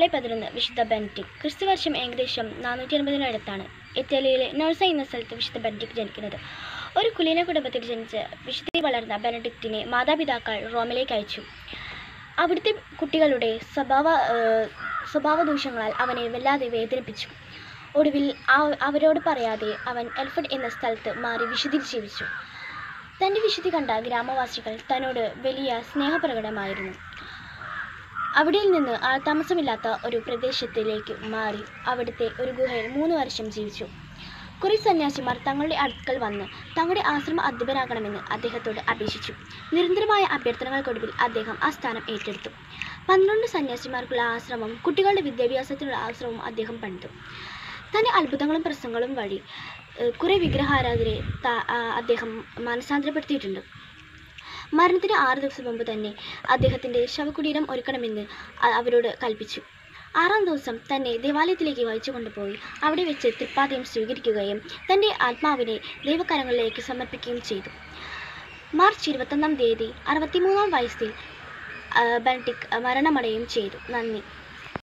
July പതിനൊന്ന് വിശുദ്ധ Benedict ക്രിസ്തുവർഷം ഏകദേശം നാനൂറ്റി അൻപതിനടുത്താണ് ഇറ്റലിയിലെ നോഴ്സ എന്ന സ്ഥലത്ത് വിശുദ്ധ ബെനഡിക് ജനിക്കുന്നത് ഒരു കുലീന കുടുംബത്തിൽ ജനിച്ച് വിശുദ്ധയിൽ വളർന്ന ബെനഡിക്റ്റിനെ മാതാപിതാക്കൾ റോമിലേക്ക് അയച്ചു അവിടുത്തെ കുട്ടികളുടെ സ്വഭാവ ഏഹ്, സ്വഭാവ ദൂഷ്യങ്ങളാൽ അവനെ വല്ലാതെ വേദനിപ്പിച്ചു ഒടുവിൽ ആ- അവരോട് പറയാതെ അവൻ എൽഫഡ് എന്ന സ്ഥലത്ത് മാറി വിശുദ്ധിയിൽ ജീവിച്ചു തൻ്റെ വിശുദ്ധി കണ്ട ഗ്രാമവാസികൾ തന്നോട് വലിയ സ്നേഹപ്രകടമായിരുന്നു അവിടെ നിന്ന് ആൾ താമസമില്ലാത്ത ഒരു പ്രദേശത്തിലേക്ക് മാറി അവിടുത്തെ ഒരു ഗുഹയിൽ മൂന്ന് വർഷം ജീവിച്ചു കുറെ സന്യാസിമാർ തങ്ങളുടെ അടുക്കൽ വന്ന് തങ്ങളുടെ ആശ്രമ അധ്യപനാകണമെന്ന് അദ്ദേഹത്തോട് അപേക്ഷിച്ചു നിരന്തരമായ അഭ്യർത്ഥനകൾക്കൊടുവിൽ അദ്ദേഹം ആ സ്ഥാനം ഏറ്റെടുത്തു പന്ത്രണ്ട് സന്യാസിമാർക്കുള്ള ആശ്രമം കുട്ടികളുടെ വിദ്യാഭ്യാസത്തിനുള്ള ആശ്രമവും അദ്ദേഹം പണിതു തൻ്റെ അത്ഭുതങ്ങളും പ്രസംഗങ്ങളും വഴി ഏഹ്, കുറെ വിഗ്രഹാരാധനയെ ത- ആ, അദ്ദേഹം മാനസാന്തരപ്പെടുത്തിയിട്ടുണ്ട് മരണത്തിന് ആറ് ദിവസം മുമ്പ് തന്നെ അദ്ദേഹത്തിൻ്റെ ശവകുടീരം ഒരുക്കണമെന്ന് അ- അവരോട് കൽപ്പിച്ചു ആറാം ദിവസം തന്നെ ദേവാലയത്തിലേക്ക് വഹിച്ചു കൊണ്ടുപോയി അവിടെ വെച്ച് തൃപ്പാദ്യം സ്വീകരിക്കുകയും തൻ്റെ ആത്മാവിനെ ദൈവകരങ്ങളിലേക്ക് സമർപ്പിക്കുകയും ചെയ്തു മാർച്ച് ഇരുപത്തൊന്നാം തീയതി അറുപത്തിമൂന്നാം വയസ്സിൽ ആ, ബെനഡിക്ട് മരണമടയുകയും ചെയ്തു നന്ദി